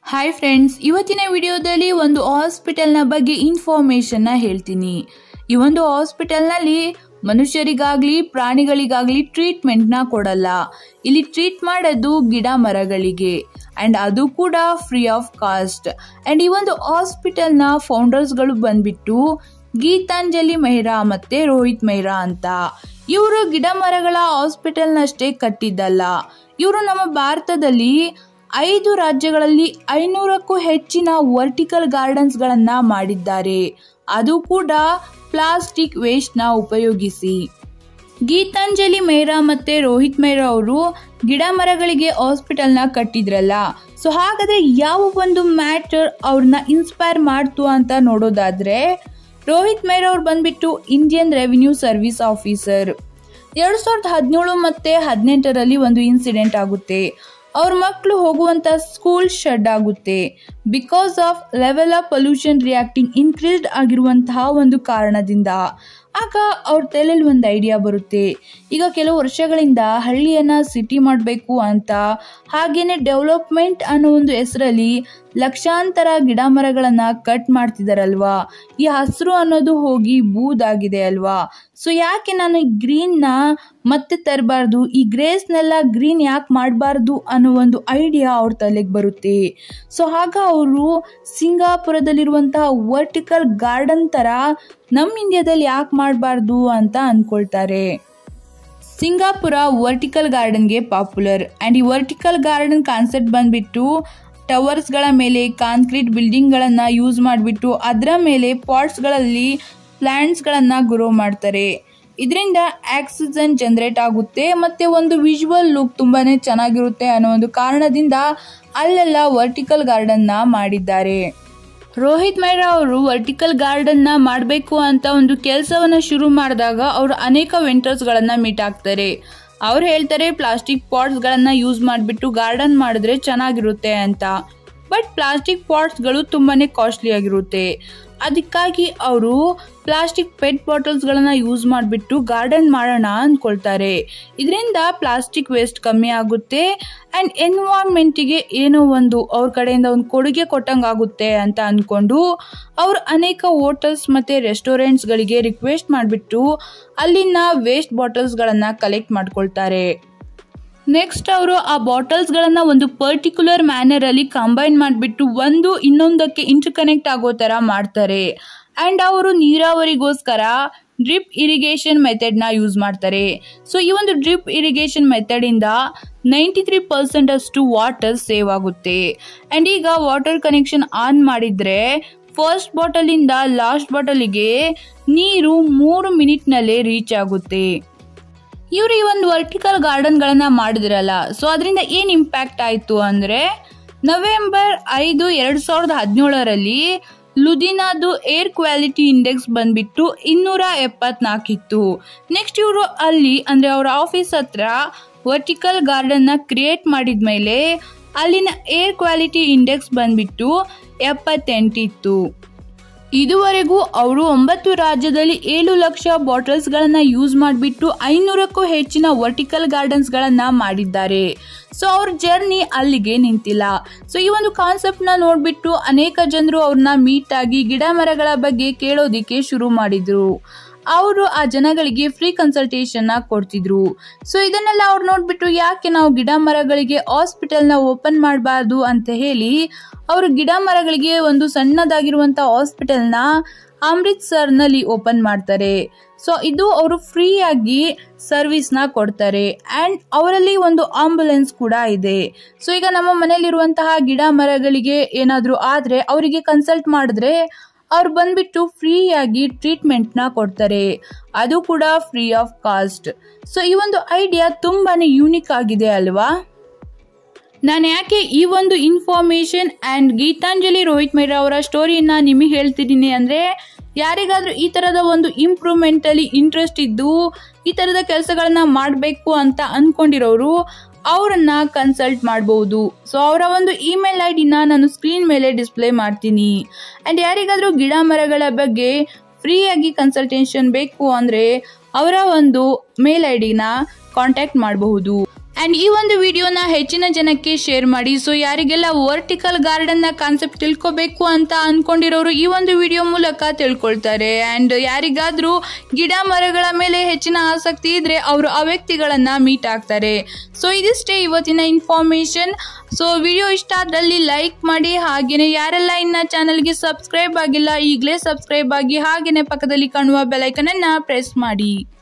hi friends ಇವತ್ತಿನ ವಿಡಿಯೋದಲ್ಲಿ ಒಂದು ಹಾಸ್ಪಿಟಲ್ನ ಬಗ್ಗೆ ಇನ್ಫಾರ್ಮೇಷನ್ನ ಹೇಳ್ತೀನಿ ಈ ಒಂದು ಹಾಸ್ಪಿಟಲ್ನಲ್ಲಿ ಮನುಷ್ಯರಿಗಾಗ್ಲಿ ಪ್ರಾಣಿಗಳಿಗಾಗ್ಲಿ ಟ್ರೀಟ್ಮೆಂಟ್ನ ಕೊಡಲ್ಲ ಇಲ್ಲಿ ಟ್ರೀಟ್ ಮಾಡೋದು ಗಿಡ ಮರಗಳಿಗೆ ಆ್ಯಂಡ್ ಅದು ಕೂಡ ಫ್ರೀ ಆಫ್ ಕಾಸ್ಟ್ ಆ್ಯಂಡ್ ಈ ಒಂದು ಹಾಸ್ಪಿಟಲ್ನ ಫೌಂಡರ್ಸ್ಗಳು ಬಂದ್ಬಿಟ್ಟು ಗೀತಾಂಜಲಿ ಮೆಹ್ರಾ ಮತ್ತು ರೋಹಿತ್ ಮೆಹ್ರಾ ಅಂತ ಇವರು ಗಿಡ ಮರಗಳ ಹಾಸ್ಪಿಟಲ್ನಷ್ಟೇ ಕಟ್ಟಿದ್ದಲ್ಲ ಇವರು ನಮ್ಮ ಭಾರತದಲ್ಲಿ ಐದು ರಾಜ್ಯಗಳಲ್ಲಿ ಐನೂರಕ್ಕೂ ಹೆಚ್ಚಿನ ವರ್ಟಿಕಲ್ ಗಾರ್ಡನ್ಸ್ಗಳನ್ನು ಮಾಡಿದ್ದಾರೆ ಅದು ಕೂಡ ಪ್ಲಾಸ್ಟಿಕ್ ವೇಸ್ಟ್ನ ಉಪಯೋಗಿಸಿ ಗೀತಾಂಜಲಿ ಮೇಹ್ರಾ ಮತ್ತೆ ರೋಹಿತ್ ಮೇಹ್ರಾ ಅವರು ಗಿಡ ಮರಗಳಿಗೆ ಹಾಸ್ಪಿಟಲ್ನ ಕಟ್ಟಿದ್ರಲ್ಲ ಸೊ ಹಾಗಾದ್ರೆ ಯಾವ ಒಂದು ಮ್ಯಾಟರ್ ಅವ್ರನ್ನ ಇನ್ಸ್ಪೈರ್ ಮಾಡ್ತು ಅಂತ ನೋಡೋದಾದ್ರೆ ರೋಹಿತ್ ಮೇಹ್ರಾ ಅವ್ರು ಬಂದ್ಬಿಟ್ಟು ಇಂಡಿಯನ್ ರೆವಿನ್ಯೂ ಸರ್ವಿಸ್ ಆಫೀಸರ್ ಎರಡು ಸಾವಿರದ ಹದಿನೇಳು ಮತ್ತು ಹದಿನೆಂಟರಲ್ಲಿ ಒಂದು ಇನ್ಸಿಡೆಂಟ್ ಆಗುತ್ತೆ ಅವ್ರ ಮಕ್ಕಳು ಹೋಗುವಂಥ ಸ್ಕೂಲ್ ಶೆಡ್ ಆಗುತ್ತೆ because of level of pollution reacting increased ಆಗಿರುವಂತಹ ಒಂದು ಕಾರಣದಿಂದ ಆಗ ಅವ್ರ ತಲೆಯಲ್ಲಿ ಒಂದು ಐಡಿಯಾ ಬರುತ್ತೆ ಈಗ ಕೆಲವು ವರ್ಷಗಳಿಂದ ಹಳ್ಳಿಯನ್ನು ಸಿಟಿ ಮಾಡಬೇಕು ಅಂತ ಹಾಗೇನೆ ಡೆವಲಪ್ಮೆಂಟ್ ಅನ್ನೋ ಒಂದು ಹೆಸರಲ್ಲಿ ಲಕ್ಷಾಂತರ ಗಿಡ ಮರಗಳನ್ನು ಕಟ್ ಮಾಡ್ತಿದಾರಲ್ವಾ ಈ ಹಸಿರು ಅನ್ನೋದು ಹೋಗಿ ಬೂದಾಗಿದೆ ಅಲ್ವಾ ಸೊ ಯಾಕೆ ನಾನು ಈ ಗ್ರೀನ್ನ ಮತ್ತೆ ತರಬಾರ್ದು ಈ ಗ್ರೇಸ್ನೆಲ್ಲ ಗ್ರೀನ್ ಯಾಕೆ ಮಾಡಬಾರ್ದು ಅನ್ನೋ ಒಂದು ಐಡಿಯಾ ಅವ್ರ ತಲೆಗೆ ಬರುತ್ತೆ ಸೊ ಆಗ ಅವರು ಸಿಂಗಾಪುರದಲ್ಲಿರುವಂತಹ ವರ್ಟಿಕಲ್ ಗಾರ್ಡನ್ ಥರ ನಮ್ಮ ಇಂಡಿಯಾದಲ್ಲಿ ಯಾಕೆ ಮಾಡಬಾರ್ದು ಅಂತ ಅಂದ್ಕೊಳ್ತಾರೆ ಸಿಂಗಾಪುರ ವರ್ಟಿಕಲ್ ಗಾರ್ಡನ್ಗೆ ಪಾಪ್ಯುಲರ್ ಆ್ಯಂಡ್ ಈ ವರ್ಟಿಕಲ್ ಗಾರ್ಡನ್ ಕಾನ್ಸೆಪ್ಟ್ ಬಂದ್ಬಿಟ್ಟು ಟವರ್ಸ್ಗಳ ಮೇಲೆ ಕಾಂಕ್ರೀಟ್ ಬಿಲ್ಡಿಂಗ್ಗಳನ್ನು ಯೂಸ್ ಮಾಡಿಬಿಟ್ಟು ಅದರ ಮೇಲೆ ಪಾಟ್ಸ್ಗಳಲ್ಲಿ ಪ್ಲ್ಯಾಂಟ್ಸ್ಗಳನ್ನು ಗ್ರೋ ಮಾಡ್ತಾರೆ ಇದರಿಂದ ಆಕ್ಸಿಜನ್ ಜನರೇಟ್ ಆಗುತ್ತೆ ಮತ್ತು ಒಂದು ವಿಜುವಲ್ ಲುಕ್ ತುಂಬಾ ಚೆನ್ನಾಗಿರುತ್ತೆ ಅನ್ನೋ ಒಂದು ಕಾರಣದಿಂದ ಅಲ್ಲೆಲ್ಲ ವರ್ಟಿಕಲ್ ಗಾರ್ಡನ್ನ ಮಾಡಿದ್ದಾರೆ ರೋಹಿತ್ ಮೈರಾ ಅವರು ವರ್ಟಿಕಲ್ ಗಾರ್ಡನ್ನ ಮಾಡಬೇಕು ಅಂತ ಒಂದು ಕೆಲಸವನ್ನು ಶುರು ಮಾಡಿದಾಗ ಅವರು ಅನೇಕ ವೆಂಟರ್ಸ್ಗಳನ್ನು ಮೀಟ್ ಆಗ್ತಾರೆ ಅವ್ರು ಹೇಳ್ತಾರೆ ಪ್ಲಾಸ್ಟಿಕ್ ಪಾಟ್ಸ್ಗಳನ್ನು ಯೂಸ್ ಮಾಡಿಬಿಟ್ಟು ಗಾರ್ಡನ್ ಮಾಡಿದ್ರೆ ಚೆನ್ನಾಗಿರುತ್ತೆ ಅಂತ ಬಟ್ ಪ್ಲಾಸ್ಟಿಕ್ ಪಾಟ್ಸ್ಗಳು ತುಂಬಾ ಕಾಸ್ಟ್ಲಿ ಆಗಿರುತ್ತೆ ಅದಕ್ಕಾಗಿ ಅವರು ಪ್ಲಾಸ್ಟಿಕ್ ಪೆಟ್ ಬಾಟಲ್ಸ್ಗಳನ್ನು ಯೂಸ್ ಮಾಡಿಬಿಟ್ಟು ಗಾರ್ಡನ್ ಮಾಡೋಣ ಅಂದ್ಕೊಳ್ತಾರೆ ಇದರಿಂದ ಪ್ಲಾಸ್ಟಿಕ್ ವೇಸ್ಟ್ ಕಮ್ಮಿ ಆಗುತ್ತೆ ಆ್ಯಂಡ್ ಎನ್ವಾರ್ಮೆಂಟಿಗೆ ಏನೋ ಒಂದು ಅವ್ರ ಕಡೆಯಿಂದ ಒಂದು ಕೊಡುಗೆ ಕೊಟ್ಟಂಗೆ ಆಗುತ್ತೆ ಅಂತ ಅಂದ್ಕೊಂಡು ಅವರು ಅನೇಕ ಹೋಟೆಲ್ಸ್ ಮತ್ತು ರೆಸ್ಟೋರೆಂಟ್ಸ್ಗಳಿಗೆ ರಿಕ್ವೆಸ್ಟ್ ಮಾಡಿಬಿಟ್ಟು ಅಲ್ಲಿನ ವೇಸ್ಟ್ ಬಾಟಲ್ಸ್ಗಳನ್ನು ಕಲೆಕ್ಟ್ ಮಾಡ್ಕೊಳ್ತಾರೆ ನೆಕ್ಸ್ಟ್ ಅವರು ಆ ಬಾಟಲ್ಸ್ಗಳನ್ನು ಒಂದು ಪರ್ಟಿಕ್ಯುಲರ್ ಮ್ಯಾನರಲ್ಲಿ ಕಂಬೈನ್ ಮಾಡಿಬಿಟ್ಟು ಒಂದು ಇನ್ನೊಂದಕ್ಕೆ ಇಂಟರ್ಕನೆಕ್ಟ್ ಆಗೋ ಥರ ಮಾಡ್ತಾರೆ ಆ್ಯಂಡ್ ಅವರು ನೀರಾವರಿಗೋಸ್ಕರ ಡ್ರಿಪ್ ಇರಿಗೇಷನ್ ಮೆಥಡ್ನ ಯೂಸ್ ಮಾಡ್ತಾರೆ ಸೊ ಈ ಒಂದು ಡ್ರಿಪ್ ಇರಿಗೇಷನ್ ಮೆಥಡಿಂದ ನೈಂಟಿ ತ್ರೀ ಪರ್ಸೆಂಟ್ ಅಷ್ಟು ವಾಟರ್ ಸೇವ್ ಆಗುತ್ತೆ ಆ್ಯಂಡ್ ಈಗ ವಾಟರ್ ಕನೆಕ್ಷನ್ ಆನ್ ಮಾಡಿದರೆ ಫಸ್ಟ್ ಬಾಟಲಿಂದ ಲಾಸ್ಟ್ ಬಾಟಲಿಗೆ ನೀರು ಮೂರು ಮಿನಿಟ್ನಲ್ಲೇ ರೀಚ್ ಆಗುತ್ತೆ ಇವರು ಈ ಒಂದು ವರ್ಟಿಕಲ್ ಗಾರ್ಡನ್ಗಳನ್ನು ಮಾಡಿದ್ರಲ್ಲ ಸೊ ಅದರಿಂದ ಏನು ಇಂಪ್ಯಾಕ್ಟ್ ಆಯಿತು ಅಂದರೆ ನವೆಂಬರ್ ಐದು ಎರಡು ಸಾವಿರದ ಹದಿನೇಳರಲ್ಲಿ ಲುಧಿನಾದು ಏರ್ ಕ್ವಾಲಿಟಿ ಇಂಡೆಕ್ಸ್ ಬಂದ್ಬಿಟ್ಟು ಇನ್ನೂರ ಎಪ್ಪತ್ನಾಲ್ಕಿತ್ತು ನೆಕ್ಸ್ಟ್ ಇವರು ಅಲ್ಲಿ ಅಂದರೆ ಅವರ ಆಫೀಸ್ ಹತ್ರ ವರ್ಟಿಕಲ್ ಗಾರ್ಡನ್ನ ಕ್ರಿಯೇಟ್ ಮಾಡಿದ ಮೇಲೆ ಅಲ್ಲಿನ ಏರ್ ಕ್ವಾಲಿಟಿ ಇಂಡೆಕ್ಸ್ ಬಂದ್ಬಿಟ್ಟು ಎಪ್ಪತ್ತೆಂಟಿತ್ತು ಇದುವರೆಗೂ ಅವರು ಒಂಬತ್ತು ರಾಜ್ಯದಲ್ಲಿ ಏಳು ಲಕ್ಷ ಬಾಟಲ್ಸ್ಗಳನ್ನು ಯೂಸ್ ಮಾಡಿಬಿಟ್ಟು ಐನೂರಕ್ಕೂ ಹೆಚ್ಚಿನ ವರ್ಟಿಕಲ್ ಗಾರ್ಡನ್ಸ್ಗಳನ್ನು ಮಾಡಿದ್ದಾರೆ ಸೊ ಅವ್ರ ಜರ್ನಿ ಅಲ್ಲಿಗೆ ನಿಂತಿಲ್ಲ ಸೊ ಈ ಒಂದು ಕಾನ್ಸೆಪ್ಟ್ನ ನೋಡಿಬಿಟ್ಟು ಅನೇಕ ಜನರು ಅವ್ರನ್ನ ಮೀಟ್ ಆಗಿ ಗಿಡ ಮರಗಳ ಬಗ್ಗೆ ಕೇಳೋದಿಕ್ಕೆ ಶುರು ಮಾಡಿದ್ರು ಅವರು ಆ ಜನಗಳಿಗೆ ಫ್ರೀ ಕನ್ಸಲ್ಟೇಷನ್ನ ಕೊಡ್ತಿದ್ರು ಸೊ ಇದನ್ನೆಲ್ಲ ಅವ್ರು ನೋಡ್ಬಿಟ್ಟು ಯಾಕೆ ನಾವು ಗಿಡ ಮರಗಳಿಗೆ ಹಾಸ್ಪಿಟಲ್ನ ಓಪನ್ ಮಾಡಬಾರ್ದು ಅಂತ ಹೇಳಿ ಅವರು ಗಿಡ ಮರಗಳಿಗೆ ಒಂದು ಸಣ್ಣದಾಗಿರುವಂಥ ಹಾಸ್ಪಿಟಲ್ನ ಅಮೃತ್ಸರ್ನಲ್ಲಿ ಓಪನ್ ಮಾಡ್ತಾರೆ ಸೊ ಇದು ಅವರು ಫ್ರೀಯಾಗಿ ಸರ್ವಿಸ್ನ ಕೊಡ್ತಾರೆ ಆ್ಯಂಡ್ ಅವರಲ್ಲಿ ಒಂದು ಆಂಬುಲೆನ್ಸ್ ಕೂಡ ಇದೆ ಸೊ ಈಗ ನಮ್ಮ ಮನೆಯಲ್ಲಿರುವಂತಹ ಗಿಡ ಮರಗಳಿಗೆ ಏನಾದರೂ ಆದರೆ ಅವರಿಗೆ ಕನ್ಸಲ್ಟ್ ಮಾಡಿದ್ರೆ ಅವ್ರು ಬಂದ್ಬಿಟ್ಟು ಫ್ರೀಯಾಗಿ ಟ್ರೀಟ್ಮೆಂಟ್ನ ಕೊಡ್ತಾರೆ ಅದು ಕೂಡ ಫ್ರೀ ಆಫ್ ಕಾಸ್ಟ್ ಸೊ ಈ ಒಂದು ಐಡಿಯಾ ತುಂಬಾ ಯೂನಿಕ್ ಆಗಿದೆ ಅಲ್ವಾ ನಾನು ಯಾಕೆ ಈ ಒಂದು ಇನ್ಫಾರ್ಮೇಷನ್ ಆ್ಯಂಡ್ ಗೀತಾಂಜಲಿ ರೋಹಿತ್ ಮೇಹ್ರಾ ಅವರ ಸ್ಟೋರಿಯನ್ನು ನಿಮಗೆ ಹೇಳ್ತಿದ್ದೀನಿ ಅಂದರೆ ಯಾರಿಗಾದರೂ ಈ ಥರದ ಒಂದು ಇಂಪ್ರೂವ್ಮೆಂಟಲ್ಲಿ ಇಂಟ್ರೆಸ್ಟ್ ಇದ್ದು ಈ ಥರದ ಕೆಲಸಗಳನ್ನ ಮಾಡಬೇಕು ಅಂತ ಅಂದ್ಕೊಂಡಿರೋರು ಅವರನ್ನ ಕನ್ಸಲ್ಟ್ ಮಾಡ್ಬೋದು ಸೊ ಅವರ ಒಂದು ಇಮೇಲ್ ಐ ಡಿನ ನಾನು ಸ್ಕ್ರೀನ್ ಮೇಲೆ ಡಿಸ್ಪ್ಲೇ ಮಾಡ್ತೀನಿ ಆ್ಯಂಡ್ ಯಾರಿಗಾದರೂ ಗಿಡ ಮರಗಳ ಬಗ್ಗೆ ಫ್ರೀಯಾಗಿ ಕನ್ಸಲ್ಟೇಷನ್ ಬೇಕು ಅಂದರೆ ಅವರ ಒಂದು ಮೇಲ್ ಐ ಡಿನ ಕಾಂಟ್ಯಾಕ್ಟ್ ಮಾಡಬಹುದು ಆ್ಯಂಡ್ ಈ ಒಂದು ವಿಡಿಯೋನ ಹೆಚ್ಚಿನ ಜನಕ್ಕೆ ಶೇರ್ ಮಾಡಿ ಸೊ ಯಾರಿಗೆಲ್ಲ ವರ್ಟಿಕಲ್ ಗಾರ್ಡನ್ನ ಕಾನ್ಸೆಪ್ಟ್ ತಿಳ್ಕೊಬೇಕು ಅಂತ ಅಂದ್ಕೊಂಡಿರೋರು ಈ ಒಂದು ವಿಡಿಯೋ ಮೂಲಕ ತಿಳ್ಕೊಳ್ತಾರೆ ಆ್ಯಂಡ್ ಯಾರಿಗಾದರೂ ಗಿಡ ಮರಗಳ ಮೇಲೆ ಹೆಚ್ಚಿನ ಆಸಕ್ತಿ ಇದ್ದರೆ ಅವರು ಆ ವ್ಯಕ್ತಿಗಳನ್ನು ಮೀಟ್ ಆಗ್ತಾರೆ ಸೊ ಇದಿಷ್ಟೇ ಇವತ್ತಿನ ಇನ್ಫಾರ್ಮೇಷನ್ ಸೊ ವಿಡಿಯೋ ಇಷ್ಟ ಆದಲ್ಲಿ ಲೈಕ್ ಮಾಡಿ ಹಾಗೆಯೇ ಯಾರೆಲ್ಲ ಇನ್ನ ಚಾನಲ್ಗೆ ಸಬ್ಸ್ಕ್ರೈಬ್ ಆಗಿಲ್ಲ ಈಗಲೇ ಸಬ್ಸ್ಕ್ರೈಬ್ ಆಗಿ ಹಾಗೆಯೇ ಪಕ್ಕದಲ್ಲಿ ಕಾಣುವ ಬೆಲೈಕನನ್ನು ಪ್ರೆಸ್ ಮಾಡಿ